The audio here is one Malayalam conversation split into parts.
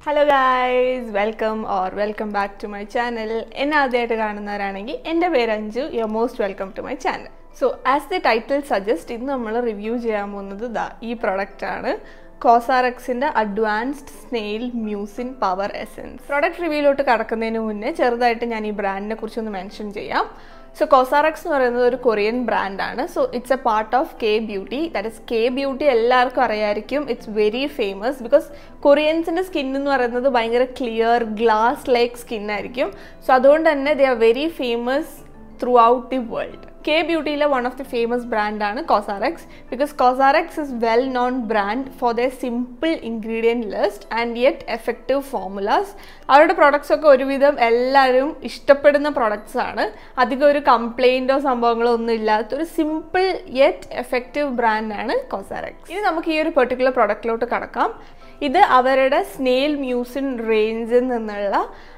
Hello guys welcome or welcome back to my channel എന്നെ ആദ്യമായിട്ട് കാണുന്നവരാണെങ്കിൽ എൻ്റെ പേര് Anju you are most welcome to my channel so as the title suggest ഇന്ന് നമ്മൾ റിവ്യൂ ചെയ്യാൻ പോകുന്നത് ദാ ഈ പ്രൊഡക്റ്റ് ആണ് കോസാറക്സിൻ്റെ advanced snail mucin power essence product റിവ്യൂലോട്ട് കടക്കുന്നതിന് മുന്നേ ചെറുതായിട്ട് ഞാൻ ഈ ബ്രാൻഡിനെ കുറിച്ചൊന്ന് മെൻഷൻ ചെയ്യാം സോ കോസാറക്സ് എന്ന് പറയുന്നത് ഒരു കൊറിയൻ ബ്രാൻഡാണ് so it's a part of K beauty that is K beauty എല്ലാവർക്കും അറിയായിരിക്കും ഇറ്റ്സ് വെരി ഫേമസ് ബിക്കോസ് കൊറിയൻസിൻ്റെ സ്കിൻ എന്ന് പറയുന്നത് ഭയങ്കര ക്ലിയർ ഗ്ലാസ് ലൈക്ക് സ്കിൻ ആയിരിക്കും സോ അതുകൊണ്ട് തന്നെ they are very famous throughout the world K ബ്യൂട്ടിയിലെ വൺ ഓഫ് ദി ഫേമസ് ബ്രാൻഡാണ് COSRX because COSRX is well known brand for the simple ingredient list and yet effective formulas അവരുടെ പ്രൊഡക്ട്സ് ഒക്കെ ഒരുവിധം എല്ലാവരും ഇഷ്ടപ്പെടുന്ന പ്രൊഡക്ട്സ് ആണ് അധികം ഒരു കംപ്ലൈൻറ്റോ സംഭവങ്ങളോ ഒന്നും ഇല്ലാത്ത ഒരു സിമ്പിൾ യെറ്റ് എഫക്റ്റീവ് ബ്രാൻഡാണ് കോസാറക്സ് ഇനി നമുക്ക് ഈ ഒരു പെർട്ടിക്കുലർ പ്രൊഡക്റ്റിലോട്ട് കടക്കാം ഇത് അവരുടെ സ്നെയിൽ മ്യൂസിൻ റേഞ്ചിൽ നിന്നുള്ള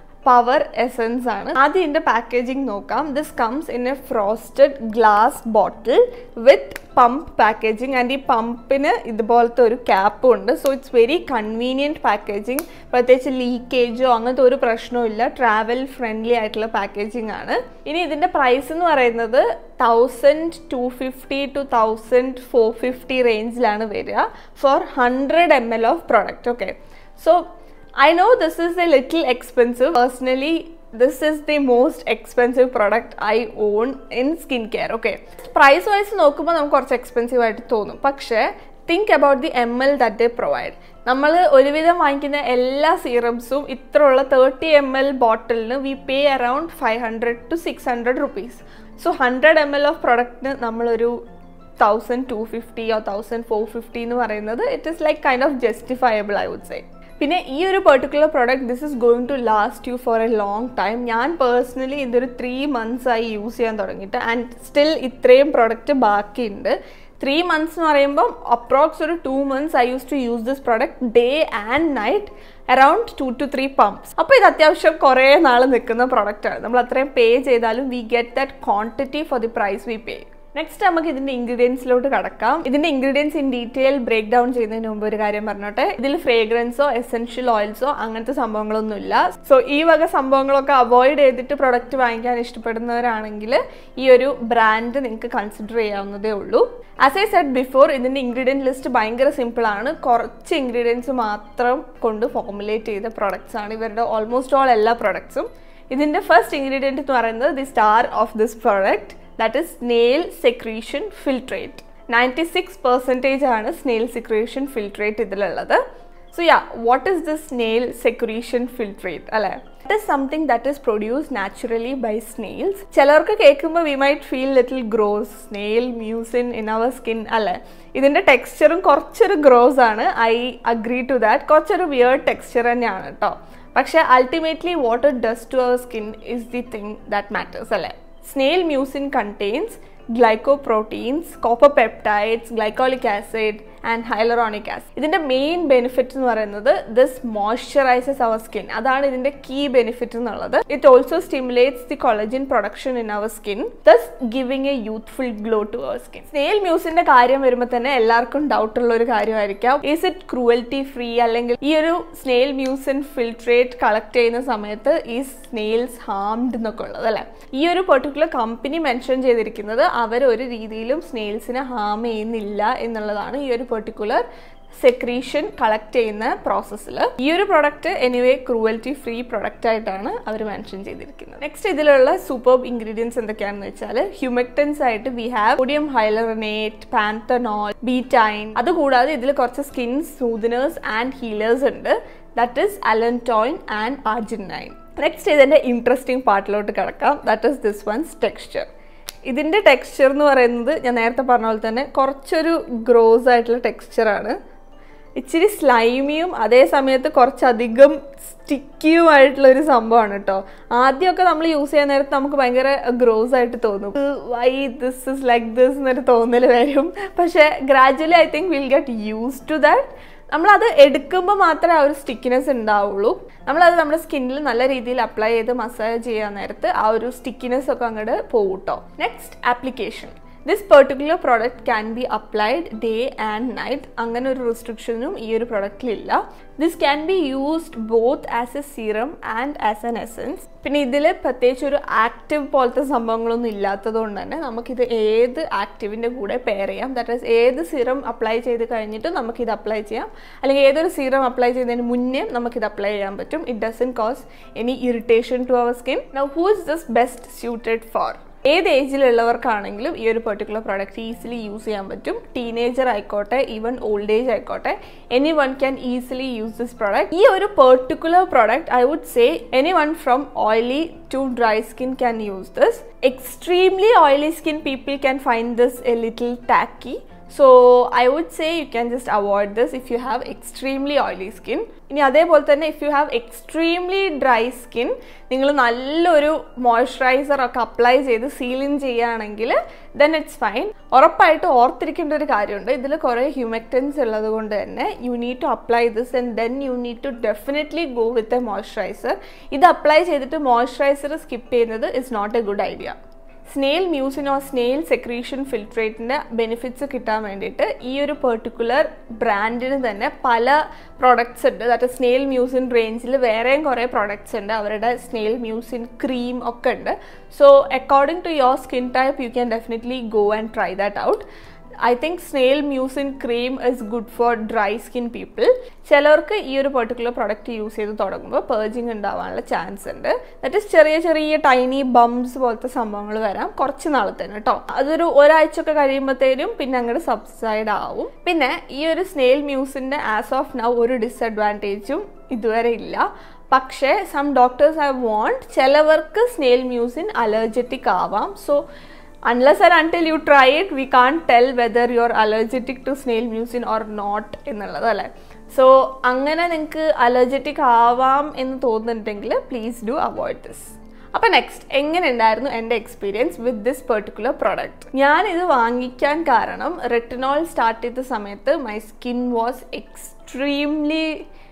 പവർ എസൻസ് ആണ് ആദ്യം ഇതിൻ്റെ പാക്കേജിങ് നോക്കാം this comes in a frosted glass bottle with pump packaging and ഈ പമ്പിന് ഇതുപോലത്തെ ഒരു ക്യാപ്പും ഉണ്ട് so it's very convenient packaging പ്രത്യേകിച്ച് ലീക്കേജോ അങ്ങനത്തെ ഒരു പ്രശ്നവും ഇല്ല ട്രാവൽ ഫ്രണ്ട്ലി ആയിട്ടുള്ള പാക്കേജിങ് ആണ് ഇനി ഇതിൻ്റെ പ്രൈസ് എന്ന് പറയുന്നത് thousand two fifty two thousand four fifty റേഞ്ചിലാണ് വരിക four hundred M L of product okay so I know this is a little expensive. Personally, this is the most expensive product I own in skincare. Okay. Price wise നോക്കുമ്പോൾ നമുക്ക് കുറച്ച് എക്സ്പെൻസീവ് ആയിട്ട് തോന്നും പക്ഷേ think about the M L that they provide നമ്മൾ ഒരുവിധം വാങ്ങിക്കുന്ന എല്ലാ സീറംസും ഇത്ര ഉള്ള തേർട്ടി എം എൽ ബോട്ടിലിന് we pay around five hundred to six hundred rupees so hundred M L of പ്രൊഡക്റ്റിന് നമ്മളൊരു thousand two fifty or thousand four fifty എന്ന് പറയുന്നത് it is like kind of justifiable I would say പിന്നെ ഈ ഒരു particular product this is going to last you for a long time ഞാൻ പേഴ്സണലി ഇതൊരു ത്രീ മന്ത്സ് ആയി യൂസ് ചെയ്യാൻ തുടങ്ങിയിട്ട് ആൻഡ് സ്റ്റിൽ ഇത്രയും പ്രൊഡക്റ്റ് ബാക്കിയുണ്ട് ത്രീ മന്ത്സ് എന്ന് പറയുമ്പോൾ അപ്രോക്സ് ഒരു two months I use to use this product day and night around two to three pumps അപ്പോൾ ഇത് അത്യാവശ്യം കുറേ നാൾ നിൽക്കുന്ന പ്രൊഡക്റ്റാണ് നമ്മൾ അത്രയും പേ ചെയ്താലും we get that quantity for the price we pay next നമുക്ക് ഇതിന്റെ ഇൻഗ്രീഡിയൻസിലോട്ട് കടക്കാം ഇതിന്റെ ingredients in detail break down ചെയ്യുന്നതിന് മുമ്പ് ഒരു കാര്യം പറഞ്ഞോട്ടെ ഇതിൽ ഫ്രേഗ്രൻസോ എസെൻഷ്യൽ ഓയിൽസോ അങ്ങനത്തെ സംഭവങ്ങളൊന്നും ഇല്ല സോ ഈ വക സംഭവങ്ങളൊക്കെ അവോയ്ഡ് ചെയ്തിട്ട് പ്രൊഡക്റ്റ് വാങ്ങിക്കാൻ ഇഷ്ടപ്പെടുന്നവരാണെങ്കിൽ ഈ ഒരു ബ്രാൻഡ് നിങ്ങൾക്ക് കൺസിഡർ ചെയ്യാവുന്നതേ ഉള്ളൂ ആസ് ഐ സെഡ് ബിഫോർ ഇതിന്റെ ഇൻഗ്രീഡിയൻറ്റ് ലിസ്റ്റ് ഭയങ്കര സിമ്പിൾ ആണ് കുറച്ച് ഇൻഗ്രീഡിയൻസ് മാത്രം കൊണ്ട് ഫോർമുലേറ്റ് ചെയ്ത പ്രൊഡക്ട്സ് ആണ് ഇവരുടെ ഓൾമോസ്റ്റ് ഓൾ എല്ലാ പ്രൊഡക്ട്സും ഇതിന്റെ ഫസ്റ്റ് ഇൻഗ്രീഡിയൻറ്റ് എന്ന് പറയുന്നത് the star of this product that is snail secretion filtrate ninety six percentage ആണ് സ്നെയിൽ സെക്രീഷൻ ഫിൽട്രേറ്റ് ഇതിലുള്ളത് so yeah what is this snail secretion filtrate അല്ലേ it is something that is produce naturally by snails ചിലർക്ക് കേൾക്കുമ്പോൾ we might feel little gross snail mucin in our skin അല്ലേ ഇതിൻ്റെ ടെക്സ്ചറും കുറച്ചൊരു ഗ്രോസ് ആണ് ഐ അഗ്രി ടു ദാറ്റ് കുറച്ചൊരു വിയേർഡ് ടെക്സ്ചർ തന്നെയാണ് കേട്ടോ പക്ഷേ ultimately what it does to our skin is the thing that matters അല്ലേ snail mucin contains glycoproteins, copper peptides, glycolic acid and hyaluronic acid ഇതിൻ്റെ മെയിൻ ബെനിഫിറ്റ് എന്ന് പറയുന്നത് ദിസ് മോയ്സ്ചറൈസസ് അവർ സ്കിൻ അതാണ് ഇതിൻ്റെ കീ ബെനിഫിറ്റ് എന്നുള്ളത് it also stimulates the collagen production in our skin thus giving a youthful glow to our skin സ്നെയിൽ മ്യൂസിന്റെ കാര്യം വരുമ്പോൾ തന്നെ എല്ലാവർക്കും ഡൗട്ട് ഉള്ള ഒരു കാര്യമായിരിക്കാം ഈസ് ഇറ്റ് ക്രൂവൽറ്റി ഫ്രീ അല്ലെങ്കിൽ ഈ ഒരു സ്നെയിൽ മ്യൂസിൻ ഫിൽട്രേറ്റ് കളക്ട് ചെയ്യുന്ന സമയത്ത് ഈ സ്നെയിൽസ് ഹാംഡ് എന്നൊക്കെ ഉള്ളത് അല്ലേ ഈ ഒരു പെർട്ടിക്കുലർ കമ്പനി മെൻഷൻ ചെയ്തിരിക്കുന്നത് അവർ ഒരു രീതിയിലും സ്നെയിൽസിനെ ഹാം ചെയ്യുന്നില്ല എന്നുള്ളതാണ് ഈ ഒരു പെർട്ടിക്കുലർ സെക്രീഷൻ കളക്ട് ചെയ്യുന്ന പ്രോസസ്സിൽ ഈ ഒരു product anyway cruelty free product ആയിട്ടാണ് അവർ മെൻഷൻ ചെയ്തിരിക്കുന്നത് നെക്സ്റ്റ് ഇതിലുള്ള സൂപ്പർ ഇൻഗ്രീഡിയൻസ് എന്തൊക്കെയാണെന്ന് വെച്ചാൽ ഹ്യൂമക്ടൻസ് ആയിട്ട് we have sodium hyaluronate panthenol betaine അതുകൂടാതെ ഇതിൽ കുറച്ച് സ്കിൻ സ്മൂതനേഴ്സ് ആൻഡ് ഹീലേഴ്സ് ഉണ്ട് that is allantoin and arginine next ഇതിൻ്റെ ഇൻട്രസ്റ്റിംഗ് പാർട്ടിലോട്ട് കിടക്കാം that is this one's texture ഇതിൻ്റെ ടെക്സ്ചർ എന്ന് പറയുന്നത് ഞാൻ നേരത്തെ പറഞ്ഞ പോലെ തന്നെ കുറച്ചൊരു ഗ്രോസ് ആയിട്ടുള്ള ടെക്സ്ചറാണ് ഇച്ചിരി സ്ലൈമിയും അതേ സമയത്ത് കുറച്ചധികം സ്റ്റിക്കിയുമായിട്ടുള്ള ഒരു സംഭവമാണ് കേട്ടോ ആദ്യമൊക്കെ നമ്മൾ യൂസ് ചെയ്യാൻ നേരത്ത് നമുക്ക് ഭയങ്കര ഗ്രോസ് ആയിട്ട് തോന്നും why this is like this എന്നൊരു തോന്നൽ വരും പക്ഷേ gradually I think will get use to that നമ്മളത് എടുക്കുമ്പോൾ മാത്രമേ ആ ഒരു സ്റ്റിക്കിനെസ് ഉണ്ടാവുള്ളൂ നമ്മളത് നമ്മുടെ സ്കിന്നിൽ നല്ല രീതിയിൽ അപ്ലൈ ചെയ്ത് മസാജ് ചെയ്യാൻ നേരത്ത് ആ ഒരു സ്റ്റിക്കിനെസ് ഒക്കെ അങ്ങോട്ട് പോകും കേട്ടോ next application this particular product can be applied day and night അങ്ങനെ ഒരു റെസ്ട്രിക്ഷനും ഈ ഒരു പ്രൊഡക്റ്റിലില്ല this can be used both as a serum and as an essence പിന്നെ ഇതിൽ പ്രത്യേകിച്ച് ഒരു ആക്റ്റീവ് പോലത്തെ സംഭവങ്ങളൊന്നും ഇല്ലാത്തത് കൊണ്ട് തന്നെ നമുക്കിത് ഏത് ആക്റ്റീവിൻ്റെ കൂടെ പെയർ ചെയ്യാം ദാറ്റ് ഈസ് ഏത് സീറം അപ്ലൈ ചെയ്ത് കഴിഞ്ഞിട്ട് നമുക്കിത് അപ്ലൈ ചെയ്യാം അല്ലെങ്കിൽ ഏതൊരു സീറം അപ്ലൈ ചെയ്യുന്നതിന് മുന്നേ നമുക്കിത് അപ്ലൈ ചെയ്യാൻ പറ്റും it doesn't cause any irritation to our skin now who is this best suited for ഏത് ഏജിലുള്ളവർക്കാണെങ്കിലും ഈ ഒരു പെർട്ടിക്കുലർ പ്രോഡക്റ്റ് ഈസിലി യൂസ് ചെയ്യാൻ പറ്റും ടീനേജർ ആയിക്കോട്ടെ ഈവൻ ഓൾഡ് ഏജ് ആയിക്കോട്ടെ anyone can easily use this product ഈ ഒരു particular product I would say anyone from oily to dry skin can use this extremely oily skin people can find this a little tacky so I would say you can just avoid this if you have extremely oily skin ഇനി അതേപോലെ തന്നെ if you have extremely dry skin നിങ്ങൾ നല്ലൊരു മോയ്സ്ചറൈസർ ഒക്കെ അപ്ലൈ ചെയ്ത് സീലിൻ ചെയ്യുകയാണെങ്കിൽ ദെൻ ഇറ്റ്സ് ഫൈൻ ഉറപ്പായിട്ട് ഓർത്തിരിക്കേണ്ട ഒരു കാര്യമുണ്ട് ഇതിൽ കുറേ ഹ്യൂമക്റ്റൻസ് ഉള്ളത് കൊണ്ട് തന്നെ you need to apply this and then you need to definitely go with a moisturiser ഇത് അപ്ലൈ ചെയ്തിട്ട് മോയ്സ്ചറൈസർ സ്കിപ്പ് ചെയ്യുന്നത് is not a good idea snail mucin or snail secretion ഫിൽട്രേറ്റിൻ്റെ ബെനിഫിറ്റ്സ് കിട്ടാൻ വേണ്ടിയിട്ട് ഈ ഒരു പെർട്ടിക്കുലർ ബ്രാൻഡിന് തന്നെ പല പ്രോഡക്ട്സ് ഉണ്ട് ദാറ്റ് സ്നെയിൽ മ്യൂസിൻ റേഞ്ചിൽ വേറെയും കുറേ പ്രോഡക്ട്സ് ഉണ്ട് അവരുടെ സ്നെയിൽ മ്യൂസിൻ ക്രീം ഒക്കെ ഉണ്ട് so according to your skin type you can definitely go and try that out I think snail mucin cream is good for dry skin people ചിലർക്ക് ഈ ഒരു പെർട്ടിക്കുലർ പ്രൊഡക്റ്റ് യൂസ് ചെയ്ത് തുടങ്ങുമ്പോൾ പേർജിങ് ഉണ്ടാവാനുള്ള ചാൻസ് ഉണ്ട് ദറ്റ് ഇസ് ചെറിയ ചെറിയ ടൈനി ബംസ് പോലത്തെ സംഭവങ്ങൾ വരാം കുറച്ച് നാളത്തേന് കേട്ടോ അതൊരു ഒരാഴ്ച ഒക്കെ കഴിയുമ്പോഴത്തേനും പിന്നെ അങ്ങോട്ട് സബ്സൈഡ് ആവും പിന്നെ ഈ ഒരു സ്നെയിൽ മ്യൂസിൻ്റെ ആസ് ഓഫ് നൗ ഒരു ഡിസഡ്വാൻറ്റേജും ഇതുവരെ ഇല്ല പക്ഷേ സം ഡോക്ടേഴ്സ് ഹാവ് വോണ്ട് ചിലവർക്ക് സ്നെയിൽ മ്യൂസിൻ അലർജറ്റിക് ആവാം so unless and until you try it we can tell whether you are allergic to snail mucin or not എന്നുള്ളത് അല്ലേ സോ അങ്ങനെ നിങ്ങൾക്ക് അലർജറ്റിക് ആവാം എന്ന് തോന്നുന്നുണ്ടെങ്കിൽ പ്ലീസ് ഡു അവോയ്ഡ് ദിസ് അപ്പോൾ നെക്സ്റ്റ് എങ്ങനെ ഉണ്ടായിരുന്നു എൻ്റെ experience with this particular product ഞാൻ ഇത് വാങ്ങിക്കാൻ കാരണം റെറ്റിനോൾ സ്റ്റാർട്ട് ചെയ്ത സമയത്ത് my skin was extremely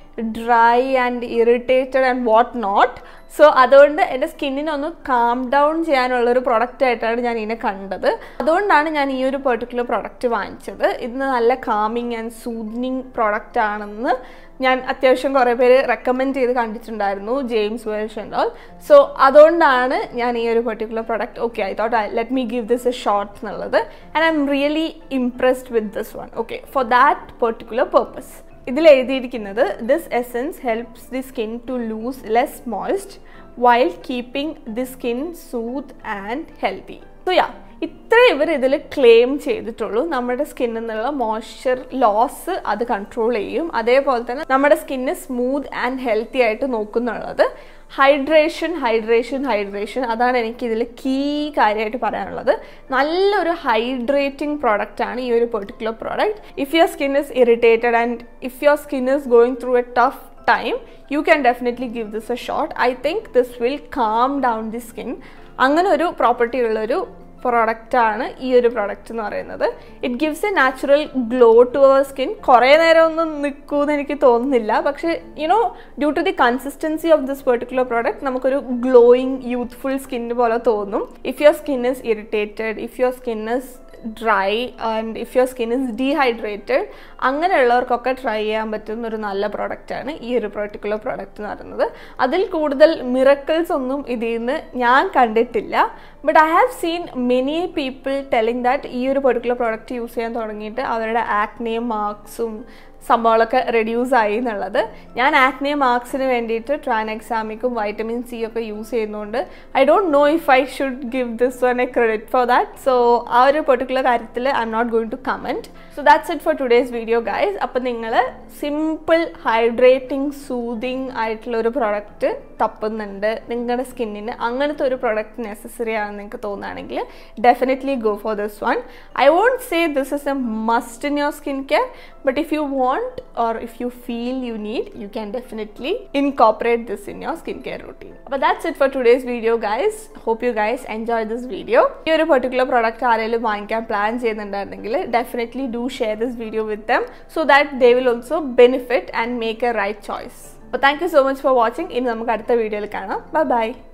dry and irritated and what not so അതുകൊണ്ട് എൻ്റെ സ്കിന്നിനെ ഒന്ന് കാം ഡൗൺ ചെയ്യാനുള്ളൊരു പ്രൊഡക്റ്റ് ആയിട്ടാണ് ഞാൻ ഇതിനെ കണ്ടത് അതുകൊണ്ടാണ് ഞാൻ ഈ ഒരു പെർട്ടിക്കുലർ പ്രൊഡക്റ്റ് വാങ്ങിച്ചത് ഇത് നല്ല കാമിങ് ആൻഡ് സൂദനിങ് പ്രൊഡക്റ്റ് ആണെന്ന് ഞാൻ അത്യാവശ്യം കുറേ പേര് റെക്കമെൻഡ് ചെയ്ത് കണ്ടിട്ടുണ്ടായിരുന്നു James Welsh and all so അതുകൊണ്ടാണ് ഞാൻ ഈ ഒരു particular product okay I thought let me give this a shot എന്നുള്ളത് and I'm really impressed with this one okay for that particular purpose ഇതിൽ എഴുതിയിരിക്കുന്നത് this essence helps the skin to lose less moist while keeping the skin soothe and healthy so yeah ഇത്ര ഇവർ ഇതിൽ ക്ലെയിം ചെയ്തിട്ടുള്ളൂ നമ്മുടെ സ്കിന്നിൽ നിന്നുള്ള മോയ്സ്ചർ ലോസ് അത് കൺട്രോൾ ചെയ്യും അതേപോലെ തന്നെ നമ്മുടെ സ്കിന്ന് സ്മൂത്ത് ആൻഡ് ഹെൽത്തി ആയിട്ട് നോക്കുന്നുള്ളത് ഹൈഡ്രേഷൻ ഹൈഡ്രേഷൻ ഹൈഡ്രേഷൻ അതാണ് എനിക്ക് ഇതിൽ കീ കാര്യമായിട്ട് പറയാനുള്ളത് നല്ലൊരു ഹൈഡ്രേറ്റിംഗ് പ്രോഡക്റ്റ് ആണ് ഈ ഒരു particular product if your skin is irritated and if your skin is going through a tough time you can definitely give this a shot I think this will calm down the skin അങ്ങനെ ഒരു പ്രോപ്പർട്ടി ഉള്ളൊരു പ്രോഡക്റ്റാണ് ഈ ഒരു പ്രോഡക്റ്റ് എന്ന് പറയുന്നത് it gives a natural glow to our skin കുറേ നേരം ഒന്നും നിൽക്കുമെന്ന് എനിക്ക് തോന്നുന്നില്ല പക്ഷേ you know due to the consistency of this particular product നമുക്കൊരു ഗ്ലോയിങ് യൂത്ത്ഫുൾ സ്കിൻ പോലെ തോന്നും if your skin is irritated if your skin is dry and if your skin is dehydrated അങ്ങനെയുള്ളവർക്കൊക്കെ ട്രൈ ചെയ്യാൻ പറ്റുന്ന ഒരു നല്ല പ്രോഡക്റ്റാണ് ഈ ഒരു പെർട്ടിക്കുലർ പ്രോഡക്റ്റ് എന്ന് പറയുന്നത് അതിൽ കൂടുതൽ മിറക്കിൾസ് ഒന്നും ഇതിൽ നിന്ന് ഞാൻ കണ്ടിട്ടില്ല but I have seen many people telling that ഈ ഒരു പെർട്ടിക്കുലർ പ്രോഡക്റ്റ് യൂസ് ചെയ്യാൻ തുടങ്ങിയിട്ട് അവരുടെ ആക്നെയും മാർക്സും സംഭവങ്ങളൊക്കെ റെഡ്യൂസ് ആയി എന്നുള്ളത് ഞാൻ ആക്നെ മാർക്സിന് വേണ്ടിയിട്ട് ട്രാൻഎക്സാമിക്കും വൈറ്റമിൻ സി ഒക്കെ യൂസ് ചെയ്യുന്നതുകൊണ്ട് I don't know if I should give this one a credit for that so ആ ഒരു പെർട്ടിക്കുലർ കാര്യത്തിൽ I'm not going to comment so that's it for today's video guys അപ്പോൾ നിങ്ങൾ സിമ്പിൾ ഹൈഡ്രേറ്റിംഗ് സൂതിങ് ആയിട്ടുള്ള ഒരു പ്രോഡക്റ്റ് തപ്പുന്നുണ്ട് നിങ്ങളുടെ സ്കിന്നിന് അങ്ങനത്തെ ഒരു പ്രോഡക്റ്റ് നെസസറി ആണെന്ന് നിങ്ങൾക്ക് തോന്നുകയാണെങ്കിൽ definitely go for this one I won't say this is a must in your skin care but if you want or if you feel you need you can definitely incorporate this in your skincare routine but that's it for today's video guys hope you guys enjoy this video ഈ ഒരു പെർട്ടിക്കുലർ പ്രോഡക്റ്റ് ആരെങ്കിലും വാങ്ങിക്കാൻ പ്ലാൻ ചെയ്യുന്നുണ്ടായിരുന്നെങ്കിൽ definitely do share this video with them so that they will also benefit and make a right choice അപ്പോൾ thank you so much for watching ഇനി നമുക്ക് അടുത്ത വീഡിയോയിൽ കാണാം ബൈ ബൈ